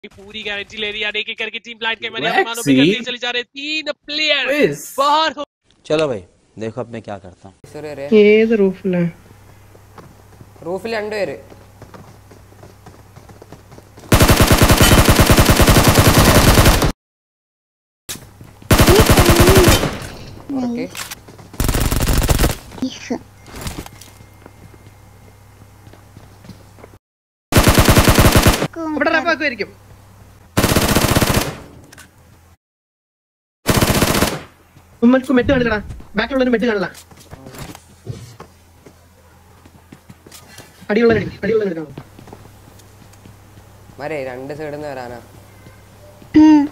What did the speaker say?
पूरी गारंटी ले रही है एक एक करके टीम प्लान के मैंने Let's अपमानों पे करते see. चले जा रहे हैं। तीन प्लेयर Quiz. बाहर हो चलो भाई देखो अब मैं क्या करता हूँ ചെറിയ ഏത് റൂഫിലാ റൂഫിൽ രണ്ടുപേര് ഓക്കെ അവിടെ റഫാക്കുമായിരിക്കും ഉമ്മക്ക് മെറ്റ് കാണില്ലടാ ബാക്കിലുള്ളൊരു മെറ്റ് കാണില്ല അടിയുള്ള അടിയുള്ള എടുക്കണം മരേ രണ്ട് സൈഡിൽ നിന്ന് വരാനാ ഉം.